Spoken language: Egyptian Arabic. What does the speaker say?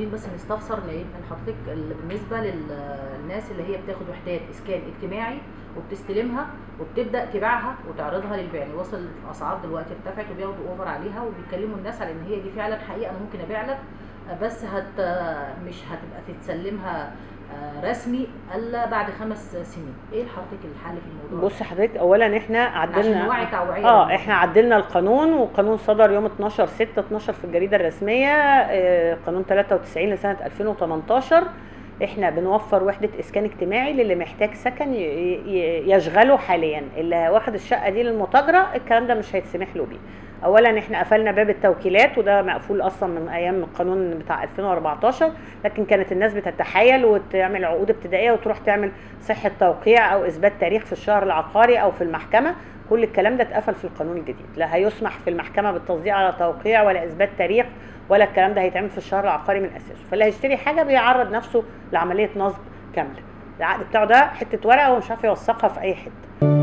عاوزين بس نستفسر لان حضرتك ال- بالنسبه للناس اللي هي بتاخد وحدات اسكان اجتماعي وبتستلمها وبتبدا تبيعها وتعرضها للبيع يعني وصل الاسعار دلوقتي ارتفعت وبياخدوا اوفر عليها وبيكلموا الناس على ان هي دي فعلا حقيقه انا ممكن ابيع لك آه، بس هت مش هتبقى تتسلمها آه، رسمي الا بعد خمس سنين ايه حضرتك الحل في الموضوع بص حضرتك اولا احنا عشان عدلنا نوعي توعيه اه للناس. احنا عدلنا القانون والقانون صدر يوم 12 6 12 في الجريده الرسميه آه، قانون 93 لسنه 2018 احنا بنوفر وحده اسكان اجتماعي للي محتاج سكن ي- ي- يشغله حاليا اللي واخد الشقه دي للمتاجره الكلام ده مش هيتسمح له بيه اولا احنا قفلنا باب التوكيلات وده مقفول اصلا من ايام القانون بتاع 2014 لكن كانت الناس بتتحايل وتعمل عقود ابتدائيه وتروح تعمل صحه توقيع او اثبات تاريخ في الشهر العقاري او في المحكمه كل الكلام ده اتقفل في القانون الجديد لا هيسمح في المحكمه بالتصديق على توقيع ولا اثبات تاريخ ولا الكلام ده هيتعمل في الشهر العقاري من اساسه فاللي هيشتري حاجه بيعرض نفسه لعمليه نصب كامله العقد بتاعه ده حته ورقه ومش عارف يوثقها في اي حته